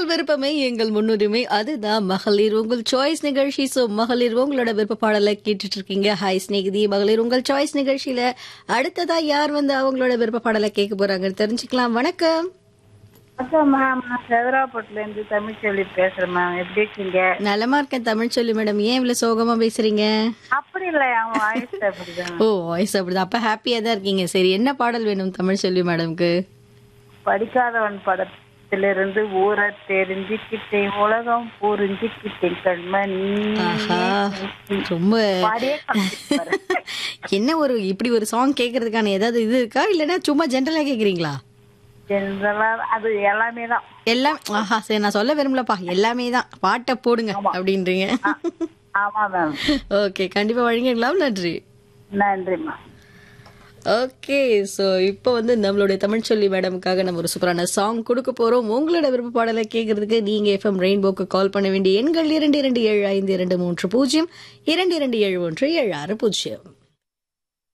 உங்கள் விருப்பமே எங்கள் முன்னுரிமை அதுதான் மகளிர் உங்கள் சாய்ஸ் நிகழ்ச்சி சோ மகளிர் உங்களோட விருப்ப பாடலை கேட்டுட்டு இருக்கீங்க ஹாய் ஸ்நேகிதி மகளிர் உங்கள் சாய்ஸ் நிகழ்ச்சியில அடுத்ததா யார் வந்து அவங்களோட விருப்ப பாடலை கேட்க போறாங்கன்னு தெரிஞ்சுக்கலாம் வணக்கம் அக்கா மேம் நான் செதராப்பட்டுல இருந்து தமிழ்ச்செல்வி பேசுறேன் மேம் எப்படி இருக்கீங்க நலமா இருக்கேன் தமிழ் சொல்லி மேடம் ஏன் இவ்வளவு சோகமா பேசுறீங்க அப்படி இல்லை அவன் வாய்ஸ் அப்படிதான் ஓ வாய்ஸ் அப்படிதான் அப்ப ஹாப்பியா தான் இருக்கீங்க சரி என்ன பாடல் வேணும் தமிழ் சொல்லி மேடம்க்கு படிக்காதவன் படத்திலிருந்து ஊரை தெரிஞ்சுக்கிட்டேன் உலகம் புரிஞ்சுக்கிட்டேன் கண்மணி ஆஹா ரொம்ப பாடியே காமிச்சிட்டு பாரு. என்ன ஒரு இப்படி ஒரு சாங் கேக்குறதுக்கான ஏதாவது இது இருக்கா இல்லைன்னா சும்மா ஜென்ரலா கேக்குறீங்களா ஜெனரலா அது எல்லாமே தான் எல்லாம் ஆஹா சரி நான் சொல்ல விரும்பலப்பா எல்லாமே தான் பாட்டை போடுங்க அப்படின்றீங்க ஆமா மேம் ஓகே கண்டிப்பா வழங்கிடலாம் நன்றி நன்றிம்மா ஓகே ஸோ இப்போ வந்து நம்மளுடைய தமிழ் சொல்லி மேடமுக்காக நம்ம ஒரு சூப்பரான சாங் கொடுக்க போறோம் உங்களோட விருப்ப பாடலை கேட்கறதுக்கு நீங்க எஃப்எம் ரெயின்போக்கு கால் பண்ண வேண்டிய எண்கள் இரண்டு இரண்டு ஏழு ஐந்து இரண்டு மூன்று பூஜ்ஜியம் இரண்டு இரண்டு ஏழு ஒன்று ஏழு ஆறு பூஜ்ஜியம்